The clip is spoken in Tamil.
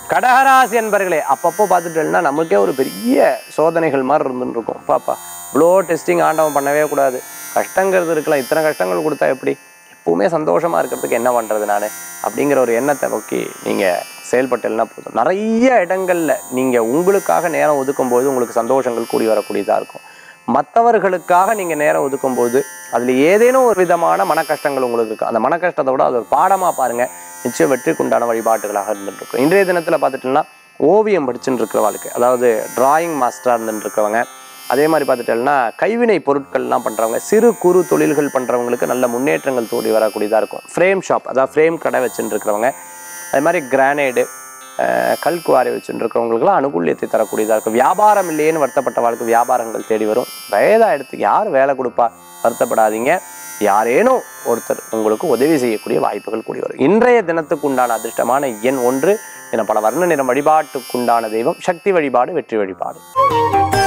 கடகராசி என்பர்களே அப்பப்போ பார்த்துட்டேன்னா நமக்கே ஒரு பெரிய சோதனைகள் மாதிரி இருந்துட்டு இருக்கும் பாப்பா இவ்வளோ டெஸ்டிங் ஆண்டவன் பண்ணவே கூடாது கஷ்டங்கிறது இருக்கலாம் இத்தனை கஷ்டங்கள் கொடுத்தா எப்படி எப்பவுமே சந்தோஷமா இருக்கிறதுக்கு என்ன பண்றது நான் அப்படிங்கிற ஒரு எண்ணத்தை நோக்கி நீங்க செயல்பட்டேன்னா போதும் நிறைய இடங்கள்ல நீங்க உங்களுக்காக நேரம் ஒதுக்கும் போது உங்களுக்கு சந்தோஷங்கள் கூடி வரக்கூடியதா இருக்கும் மற்றவர்களுக்காக நீங்க நேரம் ஒதுக்கும் போது அதுல ஏதேனும் ஒரு விதமான மன கஷ்டங்கள் உங்களுக்கு இருக்கு அந்த மன கஷ்டத்தை விட அது ஒரு பாடமா பாருங்க நிச்சயம் வெற்றிக்குண்டான வழிபாட்டுகளாக இருந்துட்டு இருக்கும் இன்றைய தினத்துல பார்த்துட்டோம்னா ஓவியம் படிச்சுட்டு இருக்கிறவங்களுக்கு அதாவது டிராயிங் மாஸ்டராக இருந்துட்டு இருக்கிறவங்க அதே மாதிரி பார்த்துட்டோம்னா கைவினை பொருட்கள்லாம் பண்ணுறவங்க சிறு குறு தொழில்கள் பண்ணுறவங்களுக்கு நல்ல முன்னேற்றங்கள் தோடி வரக்கூடியதாக இருக்கும் ஃப்ரேம் ஷாப் அதாவது ஃப்ரேம் கடை வச்சுட்டு இருக்கிறவங்க அதே மாதிரி கிரானைடு கல்குவாரி வச்சுட்டு இருக்கிறவங்களுக்குலாம் அனுகூல்யத்தை தரக்கூடியதாக இருக்கும் வியாபாரம் இல்லையேன்னு வருத்தப்பட்டவர்களுக்கு வியாபாரங்கள் தேடி வரும் வயதாக எடுத்து யார் வேலை கொடுப்பா வருத்தப்படாதீங்க யாரேனும் ஒருத்தர் உங்களுக்கு உதவி செய்யக்கூடிய வாய்ப்புகள் கூடி வரும் இன்றைய தினத்துக்கு உண்டான அதிர்ஷ்டமான எண் ஒன்று என பல வர்ண நிறம் வழிபாட்டுக்குண்டான தெய்வம் சக்தி வழிபாடு வெற்றி வழிபாடு